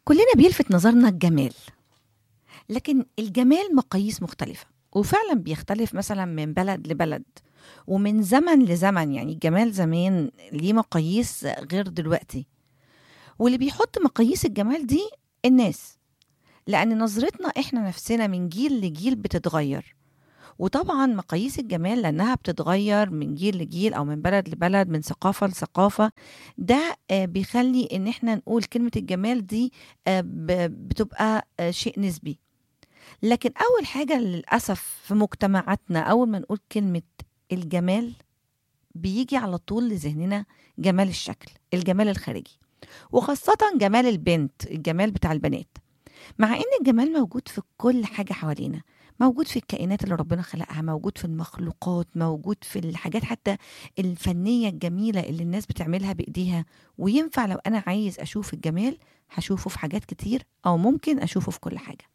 كلنا بيلفت نظرنا الجمال لكن الجمال مقاييس مختلفة وفعلا بيختلف مثلا من بلد لبلد ومن زمن لزمن يعني الجمال زمان ليه مقاييس غير دلوقتي واللي بيحط مقاييس الجمال دي الناس لأن نظرتنا إحنا نفسنا من جيل لجيل بتتغير وطبعا مقاييس الجمال لأنها بتتغير من جيل لجيل أو من بلد لبلد من ثقافة لثقافة ده آه، بيخلي إن إحنا نقول كلمة الجمال دي آه، ب- بتبقى آه، شيء نسبي لكن أول حاجة للأسف في مجتمعاتنا أول ما نقول كلمة الجمال بيجي على طول لذهننا جمال الشكل الجمال الخارجي وخاصة جمال البنت الجمال بتاع البنات مع ان الجمال موجود في كل حاجة حوالينا موجود في الكائنات اللي ربنا خلقها موجود في المخلوقات موجود في الحاجات حتى الفنية الجميلة اللي الناس بتعملها بإيديها وينفع لو أنا عايز أشوف الجمال هشوفه في حاجات كتير أو ممكن أشوفه في كل حاجة